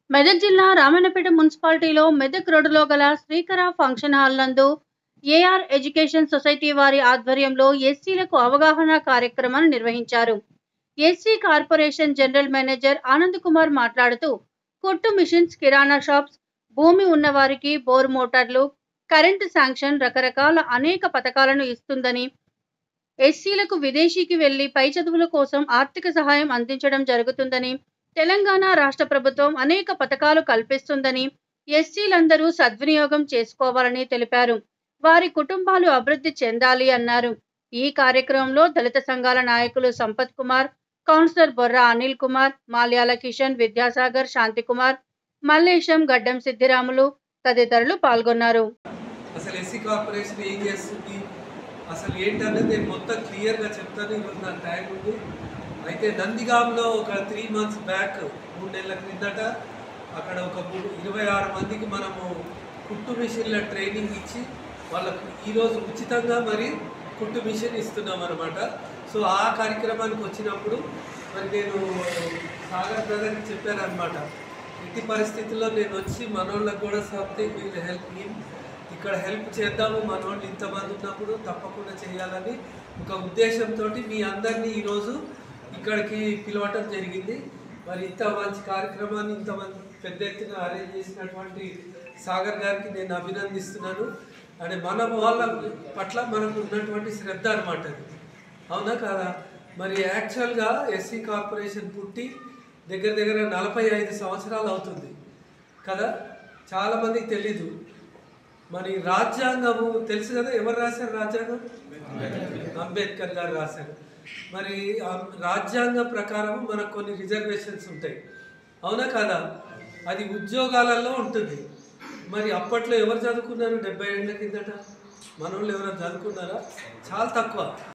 మెదక్ జిల్లా రామన్నపేట మున్సిపాలిటీలో మెదక్ రోడ్డులో గల శ్రీకర ఫంక్షన్ హాల్ నందు ఏఆర్ ఎడ్యుకేషన్ సొసైటీ వారి ఆధ్వర్యంలో ఎస్సీలకు అవగాహన కార్యక్రమాన్ని నిర్వహించారు SC corporation general manager Anand Kumar మాట్లాడుతూ కొట్టు మిషన్స్ కిరాణా షాప్స్ భూమి ఉన్నవారికి బోర్ మోటార్లు కరెంటు శాంక్షన్ రకరకాల అనేక పథకాలను ఇస్తుందని ఎస్సీలకు విదేశీకి వెళ్లి పై చదువుల కోసం ఆర్థిక సహాయం అందించడం జరుగుతుందని తెలంగాణ రాష్ట్ర ప్రభుత్వం అనేక పథకాలు కల్పిస్తుందని ఎస్సీలందరూ సద్వినియోగం చేసుకోవాలని తెలిపారు వారి కుటుంబాలు అభివృద్ధి చెందాలి అన్నారు ఈ కార్యక్రమంలో దళిత సంఘాల నాయకులు సంపత్ కుమార్ కౌన్సిలర్ బొర్రా అనిల్ కుమార్ మాల్యాల కిషన్ విద్యాసాగర్ శాంతికుమార్ మల్లేశం గడ్డం సిద్ధిరాములు తదితరులు పాల్గొన్నారు అసలు ఎస్సీ కార్పొరేషన్ ఏం చేస్తుంది అసలు ఏంటనేది నేను మొత్తం క్లియర్గా చెప్తాను ఈరోజు నాకు టైం ఉంది అయితే నందిగాంలో ఒక త్రీ మంత్స్ బ్యాక్ మూడు నెలల క్రిందట అక్కడ ఒక మూడు ఇరవై ఆరు మందికి మనము కుట్టు మిషన్ల ట్రైనింగ్ ఇచ్చి వాళ్ళకు ఈరోజు ఉచితంగా మరి కుట్టు మిషన్ ఇస్తున్నాం అనమాట సో ఆ కార్యక్రమానికి వచ్చినప్పుడు మరి నేను సాగర్ బ్రదర్కి చెప్పాను అనమాట ఇట్టి పరిస్థితుల్లో నేను వచ్చి మనోళ్ళకి కూడా సంథింగ్ వీళ్ళు హెల్ప్ ఇక్కడ హెల్ప్ చేద్దాము మనోళ్ళు ఇంతమంది ఉన్నప్పుడు తప్పకుండా చేయాలని ఒక ఉద్దేశంతో మీ అందరినీ ఈరోజు ఇక్కడికి పిలవటం జరిగింది మరి ఇంత మంచి కార్యక్రమాన్ని ఇంతమంది పెద్ద ఎత్తున అరేంజ్ చేసినటువంటి సాగర్ గారికి నేను అభినందిస్తున్నాను అంటే మన వాళ్ళ పట్ల మనకు ఉన్నటువంటి శ్రద్ధ అనమాట అది అవునా కాదా మరి యాక్చువల్గా ఎస్సీ కార్పొరేషన్ పుట్టి దగ్గర దగ్గర నలభై ఐదు సంవత్సరాలు అవుతుంది కదా చాలామందికి తెలీదు మరి రాజ్యాంగము తెలుసు కదా ఎవరు రాశారు రాజ్యాంగం అంబేద్కర్ గారు రాశారు మరి ఆ రాజ్యాంగం ప్రకారం మనకు కొన్ని రిజర్వేషన్స్ ఉంటాయి అవునా కదా అది ఉద్యోగాలలో ఉంటుంది మరి అప్పట్లో ఎవరు చదువుకున్నారు డెబ్బై ఏళ్ళ కిందట మన వాళ్ళు ఎవరైనా చదువుకున్నారా చాలా తక్కువ